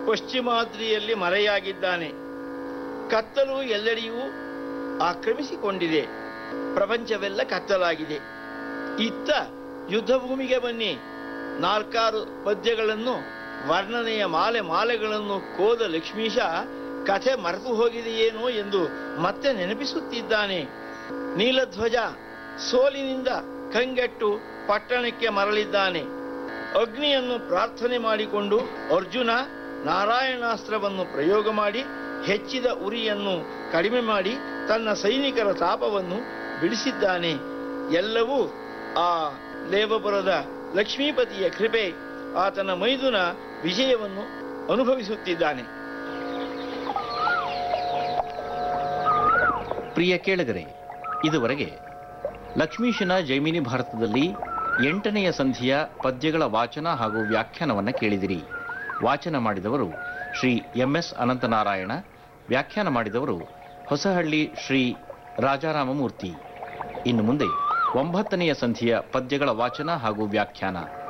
ಪಶ್ಚಿಮಾದ್ರಿಯಲ್ಲಿ ಮರೆಯಾಗಿದ್ದಾನೆ ಕತ್ತಲು ಎಲ್ಲೆಡೆಯೂ ಆಕ್ರಮಿಸಿಕೊಂಡಿದೆ ಪ್ರಪಂಚವೆಲ್ಲ ಕತ್ತಲಾಗಿದೆ ಇತ್ತ ಯುದ್ಧಭೂಮಿಗೆ ಬನ್ನಿ ನಾಲ್ಕಾರು ಪದ್ಯಗಳನ್ನು ವರ್ಣನೆಯ ಮಾಲೆ ಮಾಲೆಗಳನ್ನು ಕೋದ ಲಕ್ಷ್ಮೀಶ ಕಥೆ ಮರೆತು ಹೋಗಿದೆಯೇನೋ ಎಂದು ಮತ್ತೆ ನೆನಪಿಸುತ್ತಿದ್ದಾನೆ ನೀಲಧ್ವಜ ಸೋಲಿನಿಂದ ಕಂಗೆಟ್ಟು ಪಟ್ಟಣಕ್ಕೆ ಮರಳಿದ್ದಾನೆ ಅಗ್ನಿಯನ್ನು ಪ್ರಾರ್ಥನೆ ಮಾಡಿಕೊಂಡು ಅರ್ಜುನ ನಾರಾಯಣಾಸ್ತ್ರವನ್ನು ಪ್ರಯೋಗ ಮಾಡಿ ಹೆಚ್ಚಿದ ಉರಿಯನ್ನು ಕಡಿಮೆ ಮಾಡಿ ತನ್ನ ಸೈನಿಕರ ತಾಪವನ್ನು ಬಿಡಿಸಿದ್ದಾನೆ ಎಲ್ಲವೂ ಆ ಲೇವಪುರದ ಲಕ್ಷ್ಮೀಪತಿಯ ಕೃಪೆ ಆತನ ಮೈದುನ ವಿಜಯವನ್ನು ಅನುಭವಿಸುತ್ತಿದ್ದಾನೆ ಪ್ರಿಯ ಕೇಳಿಗರೆ ಇದುವರೆಗೆ ಲಕ್ಷ್ಮೀಶನ ಜೈಮಿನಿ ಭಾರತದಲ್ಲಿ ಎಂಟನೆಯ ಸಂಧಿಯ ಪದ್ಯಗಳ ವಾಚನ ಹಾಗೂ ವ್ಯಾಖ್ಯಾನವನ್ನು ಕೇಳಿದಿರಿ ವಾಚನ ಮಾಡಿದವರು ಶ್ರೀ ಎಂ ಎಸ್ ಅನಂತನಾರಾಯಣ ವ್ಯಾಖ್ಯಾನ ಮಾಡಿದವರು ಹೊಸಹಳ್ಳಿ ಶ್ರೀ ರಾಜಾರಾಮಮೂರ್ತಿ ಇನ್ನು ಮುಂದೆ ಒಂಬತ್ತನೆಯ ಸಂಧಿಯ ಪದ್ಯಗಳ ವಾಚನ ಹಾಗೂ ವ್ಯಾಖ್ಯಾನ